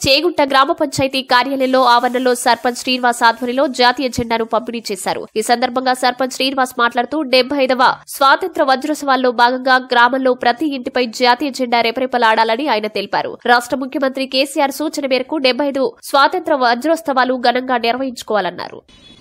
చేగుంట గ్రామ పంచాయతీ కార్యాలయంలో ఆవరణలో సర్పంచ్ శ్రీనివాస్ ఆధ్వర్యంలో జాతీయ జెండాను పంపిణీ చేశారు ఈ సందర్భంగా సర్పంచ్ శ్రీనివాస్ మాట్లాడుతూ డెబ్బై ఐదవ స్వాతంత్ర వజ్రోత్సవాల్లో భాగంగా గ్రామంలో ప్రతి ఇంటిపై జాతీయ జెండా రెపరెపలాడాలని ఆయన తెలిపారు రాష్ట్ర ముఖ్యమంత్రి కేసీఆర్ సూచన మేరకు డెబ్బై ఐదు స్వాతంత్ర వజ్రోత్సవాలు ఘనంగా నిర్వహించుకోవాలన్నారు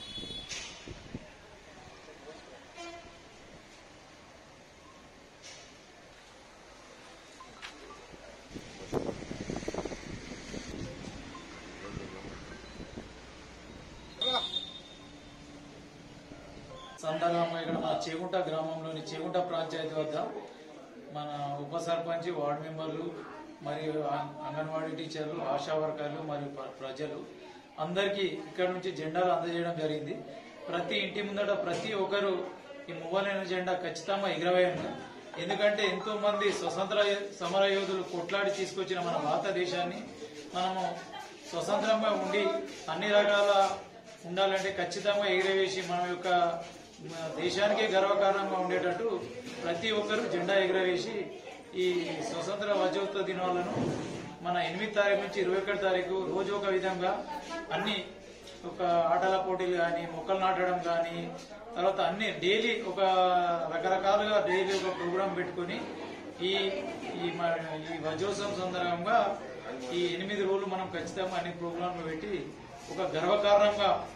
సందర్భంగా ఇక్కడ మన చేగుంట గ్రామంలోని చేగుంట పంచాయతీ వద్ద మన ఉప సర్పంచ్ వార్డు మెంబర్లు మరియు అం- అంగన్వాడీ టీచర్లు ఆశా వర్కర్లు మరియు ప్ర- ప్రజలు అందరికీ ఇక్కడ నుంచి జెండాలు అందజేయడం జరిగింది ప్రతి ఇంటి ముందట ప్రతి ఒక్కరు ఈ మువ్వలైన జెండా ఖచ్చితంగా ఎగరవేయండి ఎందుకంటే ఎంతో మంది స్వతంత్ర సమర యోధులు కొట్లాడి తీసుకొచ్చిన మన భారతదేశాన్ని మనము స్వతంత్రంగా ఉండి అన్ని రకాల ఉండాలంటే ఖచ్చితంగా ఎగిరవేసి మన యొక్క మన దేశానికే గర్వకారణంగా ఉండేటట్టు ప్రతి ఒక్కరూ జెండా ఎగురవేసి ఈ స్వతంత్ర వజ్రోత్సవ దినాలను మన ఎనిమిది తారీఖు నుంచి ఇరవై ఒకటి తారీఖు రోజు ఒక విధంగా అన్ని ఒక ఆటల పోటీలు కానీ మొక్కలు నాటడం కానీ తర్వాత అన్ని డైలీ ఒక రకరకాలుగా డైలీ ఒక ప్రోగ్రాం పెట్టుకొని ఈ ఈ మ- ఈ వజ్రోత్సవం సందర్భంగా ఈ ఎనిమిది రోజులు మనం ఖచ్చితంగా అన్ని ప్రోగ్రాంలు పెట్టి ఒక గర్వకారణంగా